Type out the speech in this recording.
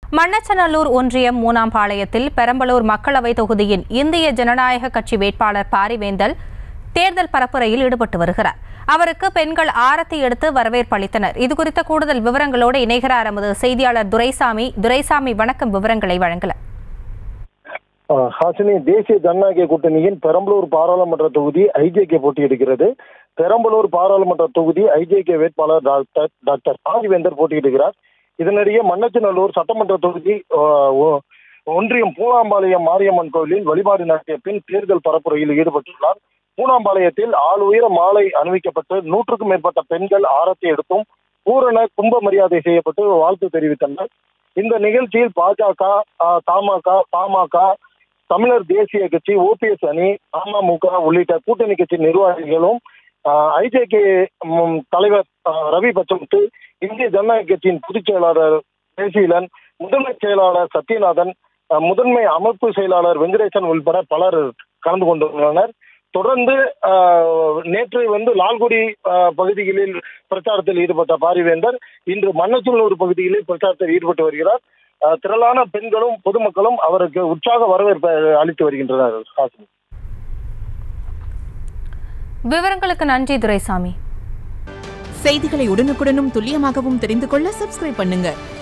மண்ணச்சநல்லூர் ஒன்றியம் மூணாம் பாளையத்தில் பெரம்பலூர் மக்களவை தொகுதியின் இந்திய ஜனநாயக கட்சி வேட்பாளர் பாரிவேந்தல் தேர்தல் பரப்புரையில் ஈடுபட்டு வருகிறார் அவருக்கு பெண்கள் ஆரத்தி எடுத்து வரவேற்பு அளித்தனர் இதுகுறித்த கூடுதல் விவரங்களோடு இணைகிறார் எமது செய்தியாளர் துரைசாமி துரைசாமி வணக்கம் விவரங்களை வழங்கல ஆஹ் ஹாசினி தேசிய ஜனநாயக கூட்டணியின் பெரம்பலூர் பாராளுமன்ற தொகுதி ஐஜேகே போட்டியிடுகிறது பெரம்பலூர் பாராளுமன்ற தொகுதி ஐஜேகே வேட்பாளர் டாக்டர் டாக்டர் பாரிவேந்தர் போட்டியிடுகிறார் இதனிடையே மண்ணச்சநல்லூர் சட்டமன்ற தொகுதி ஆஹ், ஒ- ஒன்றியம் பூனாம்பாளையம் மாரியம்மன் கோயிலில் வழிபாடு நடத்திய பின் தேர்தல் பரப்புரையில் ஈடுபட்டுள்ளார் பூனாம்பாளையத்தில் ஆள் உயர மாலை அணிவிக்கப்பட்டு நூற்றுக்கும் மேற்பட்ட பெண்கள் ஆரத்தி எடுத்தும் பூரண கும்ப மரியாதை செய்யப்பட்டு வாழ்த்து தெரிவித்தனர் இந்த நிகழ்ச்சியில் பாஜக ஆஹ், தமாக பாமக தமிழர் தேசிய கட்சி ஓபிஎஸ் அணி அமமுக உள்ளிட்ட கூட்டணி கட்சி நிர்வாகிகளும் ஐஜேகே தலைவர் ஆஹ், ரவி பச்சமுத்து இந்திய ஜனநாயக கட்சியின் பொதுச் செயலாளர் ஜெயசீலன் முதன்மை செயலாளர் சத்யநாதன் ஆஹ், முதன்மை அமைப்பு செயலாளர் வெங்கடேசன் உள்பட பலர் கலந்து கொண்டுள்ளனர் தொடர்ந்து ஆஹ், நேற்று வந்து லால்குடி ஆஹ், பகுதிகளில் பிரச்சாரத்தில் ஈடுபட்ட பாரிவேந்தர் இன்று மண்ணச்சநல்லூர் பகுதிகளில் பிரச்சாரத்தில் ஈடுபட்டு வருகிறார் ஆஹ், திரளான பெண்களும் பொதுமக்களும் அவருக்கு உற்சாக வரவேற்பு அளித்து வருகின்றனர் ஹாசினி விவரங்களுக்கு நன்றி துரைசாமி செய்திகளை உடனுக்குடனும் துல்லியமாகவும் தெரிந்து கொள்ள சப்ஸ்கிரைப் பண்ணுங்க